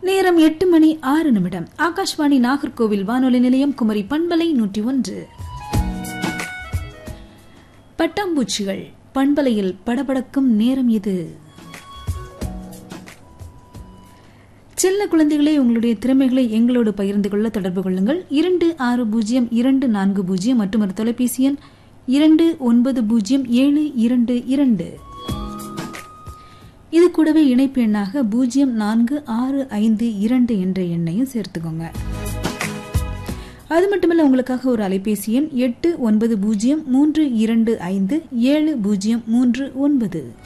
நேரம் எட்டு மணி ஆறு நிமிடம் ஆகாஷ்வாணி நாகர்கோவில் வானொலி நிலையம் குமரி பண்பலை நூற்றி ஒன்று பட்டாம்பூச்சிகள் பண்பலையில் படபடக்கும் நேரம் இது செல்ல குழந்தைகளே உங்களுடைய திறமைகளை எங்களோடு பகிர்ந்து கொள்ள தொடர்பு கொள்ளுங்கள் இரண்டு ஆறு பூஜ்ஜியம் இரண்டு நான்கு பூஜ்ஜியம் மற்றும் ஒரு தொலைபேசி எண் இரண்டு ஒன்பது பூஜ்ஜியம் ஏழு இரண்டு இரண்டு இது கூடவே இணைப்பு எண்ணாக பூஜ்ஜியம் நான்கு ஆறு ஐந்து இரண்டு என்ற எண்ணையும் சேர்த்துக்கோங்க அது மட்டுமல்ல உங்களுக்காக ஒரு அலைபேசி எண் எட்டு ஒன்பது பூஜ்ஜியம் மூன்று இரண்டு ஐந்து ஏழு பூஜ்ஜியம் மூன்று ஒன்பது